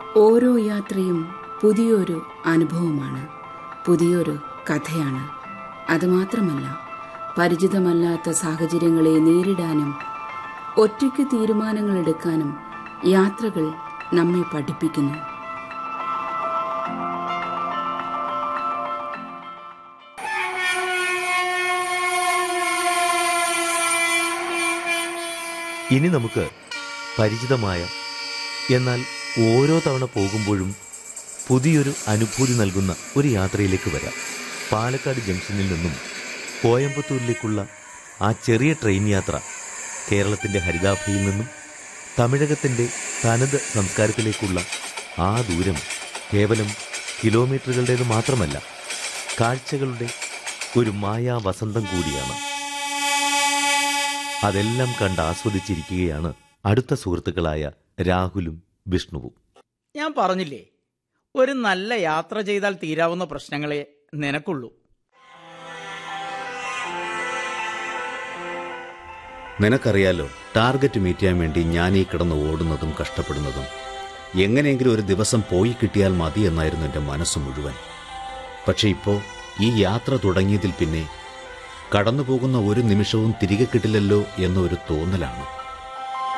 ഓരോ യാത്രയും പുതിയൊരു അനുഭവമാണ് പുതിയൊരു കഥയാണ് അതുമാത്രമല്ല പരിചിതമല്ലാത്ത സാഹചര്യങ്ങളെ നേരിടാനും ഒറ്റയ്ക്ക് തീരുമാനങ്ങൾ എടുക്കാനും യാത്രകൾ നമ്മെ പഠിപ്പിക്കുന്നു ഇനി നമുക്ക് പരിചിതമായ എന്നാൽ ഓരോ തവണ പോകുമ്പോഴും പുതിയൊരു അനുഭൂതി നൽകുന്ന ഒരു യാത്രയിലേക്ക് വരാം പാലക്കാട് ജംഗ്ഷനിൽ നിന്നും കോയമ്പത്തൂരിലേക്കുള്ള ആ ചെറിയ ട്രെയിൻ യാത്ര കേരളത്തിന്റെ ഹരിതാഭയിൽ നിന്നും തമിഴകത്തിന്റെ തനത് സംസ്കാരത്തിലേക്കുള്ള ആ ദൂരം കേവലം കിലോമീറ്ററുകളുടേത് മാത്രമല്ല കാഴ്ചകളുടെ ഒരു മായാ വസന്തം കൂടിയാണ് അതെല്ലാം കണ്ട് ആസ്വദിച്ചിരിക്കുകയാണ് അടുത്ത സുഹൃത്തുക്കളായ രാഹുലും വിഷ്ണുവും ഞാൻ പറഞ്ഞില്ലേ ഒരു നല്ല യാത്ര ചെയ്താൽ തീരാവുന്ന പ്രശ്നങ്ങളെ നിനക്കുള്ളൂ നിനക്കറിയാലോ ടാർഗറ്റ് മീറ്റ് ചെയ്യാൻ വേണ്ടി ഞാൻ ഈ കിടന്ന് ഓടുന്നതും കഷ്ടപ്പെടുന്നതും എങ്ങനെയെങ്കിലും ഒരു ദിവസം പോയി കിട്ടിയാൽ മതി എന്നായിരുന്നു എൻ്റെ മനസ്സ് മുഴുവൻ പക്ഷെ ഇപ്പോൾ ഈ യാത്ര തുടങ്ങിയതിൽ പിന്നെ കടന്നു പോകുന്ന ഒരു നിമിഷവും തിരികെ കിട്ടില്ലല്ലോ എന്നൊരു തോന്നലാണ്